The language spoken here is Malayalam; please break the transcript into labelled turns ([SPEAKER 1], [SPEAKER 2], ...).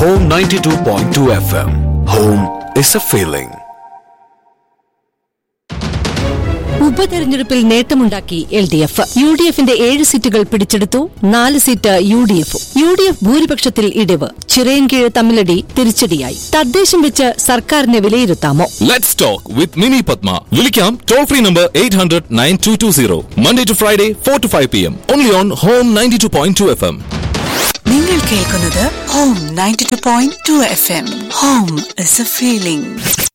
[SPEAKER 1] Home 92.2 FM. Home is a feeling.
[SPEAKER 2] ഉപതെരഞ്ഞെടുപ്പിൽ നേട്ടമുണ്ടാക്കി L D F U D എഫിന്റെ ഏഴ് സീറ്റുകൾ പിടിച്ചെടുത്തു നാല് സീറ്റ് യു ഡി എഫും യു ഡി എഫ് ഭൂരിപക്ഷത്തിൽ ഇടിവ് ചിറയൻകീഴ് തമ്മിലടി തിരിച്ചടിയായി തദ്ദേശം വെച്ച് സർക്കാരിനെ വിലയിരുത്താമോ
[SPEAKER 3] Let's talk with Mini Padma. Vilikam toll free number 800 9220. Monday to Friday, 4 to 5 p.m. Only on Home 92.2 FM.
[SPEAKER 4] നിങ്ങൾ കേൾക്കുന്നത് home ninety two point two F M home is a feeling